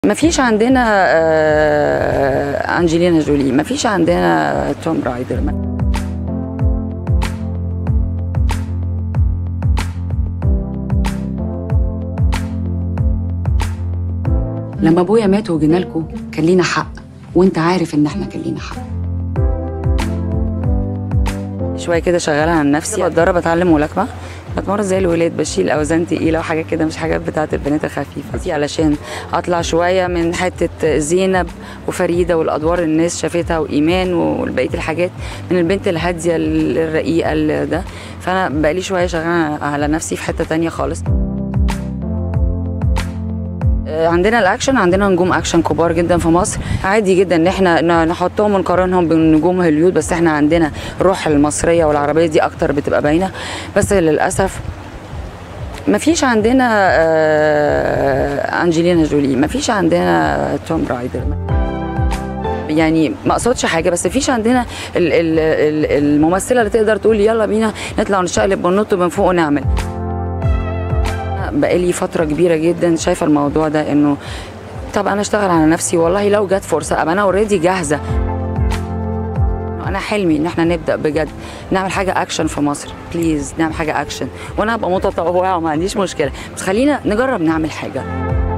ما فيش عندنا آه، انجلينا جولي ما فيش عندنا توم رايدر لما ابويا مات وجينا لكم كان لينا حق وانت عارف ان احنا كان لينا حق شويه كده شغاله على نفسي بتدرب اتعلم ملاكمه بتمرن زي الولاد بشيل اوزان تقيله وحاجات كده مش حاجات بتاعت البنات الخفيفه دي علشان اطلع شويه من حته زينب وفريده والادوار الناس شافتها وايمان وبقيه الحاجات من البنت الهاديه الرقيقه اللي ده فانا بقالي شويه شغاله على نفسي في حته تانية خالص عندنا الاكشن عندنا نجوم اكشن كبار جدا في مصر عادي جدا ان احنا نحطهم ونقارنهم بنجوم هوليود بس احنا عندنا الروح المصريه والعربيه دي اكتر بتبقى باينه بس للاسف ما فيش عندنا آه، انجلينا جولي ما فيش عندنا توم رايدر يعني ما اقصدش حاجه بس فيش عندنا ال- ال- ال- الممثله اللي تقدر تقول يلا بينا نطلع ونشقلب وننط من فوق ونعمل بقالي فتره كبيره جدا شايفه الموضوع ده انه طب انا اشتغل على نفسي والله لو جت فرصه ابقى انا اوريدي جاهزه انا حلمي ان احنا نبدا بجد نعمل حاجه اكشن في مصر بليز نعمل حاجه اكشن وانا هبقى متطوعه وما عنديش مشكله بس خلينا نجرب نعمل حاجه